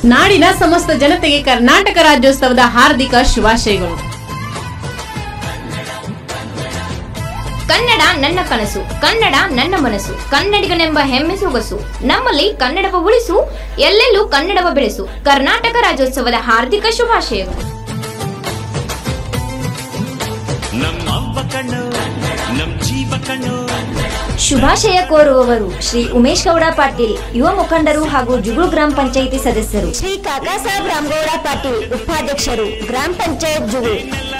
ನಾಡಿನ ಸಮಸ್ತ ಜನತೆಗೆ ಕರ್ನಾಟಕ ರಾಜ್ಯೋತ್ಸವದ ಹಾರ್ದಿಕ ಶುಭಾಶಯಗಳು ಕನ್ನಡ ನನ್ನ ಕನಸು ಕನ್ನಡ ನನ್ನ ಮನಸ್ಸು ಕನ್ನಡಿಗನೆಂಬ ಹೆಮ್ಮೆ ಸೊಗಸು ನಮ್ಮಲ್ಲಿ ಕನ್ನಡವ ಉಳಿಸು ಎಲ್ಲೆಲ್ಲೂ ಕನ್ನಡವ ಬೆಳೆಸು ಕರ್ನಾಟಕ ರಾಜ್ಯೋತ್ಸವದ ಹಾರ್ದಿಕ ಶುಭಾಶಯಗಳು ನಮ್ಮ ಅವ್ವ ಕಣ್ಣು ನಮ್ ಜೀವ ಕಣ್ಣು ಶುಭಾಶಯ ಕೋರುವವರು ಶ್ರೀ ಉಮೇಶ್ ಗೌಡ ಪಾಟೀಲ್ ಯುವ ಮುಖಂಡರು ಹಾಗೂ ಜುಗುಳು ಗ್ರಾಮ ಪಂಚಾಯಿತಿ ಸದಸ್ಯರು ಶ್ರೀ ಕಾಕಾ ಸಾಹೇಬ್ ರಾಮಗೌಡ ಪಾಟೀಲ್ ಉಪಾಧ್ಯಕ್ಷರು ಗ್ರಾಮ ಪಂಚಾಯತ್ ಜುಗುಳು